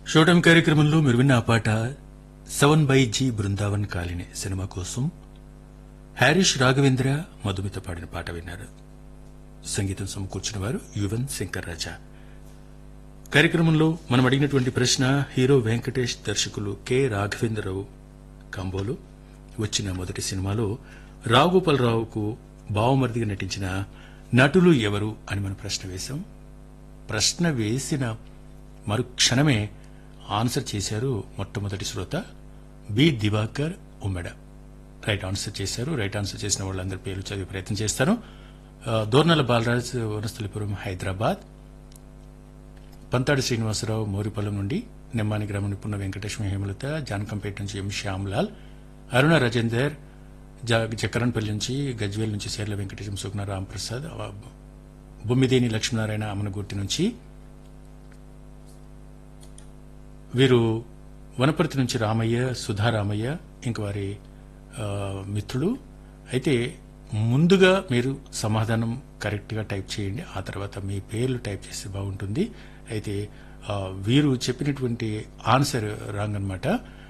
షోటం కార్యక్రమంలో మీరు విన్న ఆ పాట seven by G Brindavan colony సినిమా కోసం హారీష్ రాఘవేంద్ర మధుమిత పాడిన పాట విన్నారు సంగీతం సమకూర్చిన వారు యువన్ శంకర్ రాజా కార్యక్రమంలో మనం అడిగినటువంటి ప్రశ్న హీరో వెంకటేష్ దర్శకులు కె రాఘవేంద్రరావు కంబోలు వచ్చిన మొదటి సినిమాలో రావుగోపాలరావుకు బావమరిదిగా నటించిన నటులు ఎవరు అని మనం ప్రశ్న వేశాం ప్రశ్న వేసిన మరుక్షణమే ఆన్సర్ చేశారు మొట్టమొదటి శ్రోత B Diwakar Ummeda right answer చేశారు రైట్ ఆన్సర్ చేసిన వాళ్ళందరి పేర్లు చదివే ప్రయత్నం చేస్తాను ఆ, దోర్నల బాలరాజ్ వనస్థలిపురం హైదరాబాద్ పంతాడి శ్రీనివాసరావు మోరిపల్లం నుండి నెమ్మాని గ్రామం నిపుణ వెంకటేశ్వర హేమలత జానకంపేట నుంచి ఎం శ్యామ్లాల్ అరుణ రాజేందర్ జ- జక్కరన్పల్లి నుంచి గజ్వేల్ నుంచి సేర్ల వెంకటేశం సుగ్న రాంప్రసాద్ ఆ, బొమ్మిదేని లక్ష్మీనారాయణ అమనగుర్తి నుంచి వీరు వనపర్తి నుంచి రామయ్య సుధారామయ్య ఇంక వారి ఆ, మిత్రులు అయితే ముందుగా మీరు సమాధానం కరెక్ట్ గా టైప్ చేయండి ఆ తర్వాత మీ పేర్లు టైప్ చేస్తే బాగుంటుంది అయితే ఆ, వీరు చెప్పినటువంటి ఆన్సర్ రాంగ్ అనమాట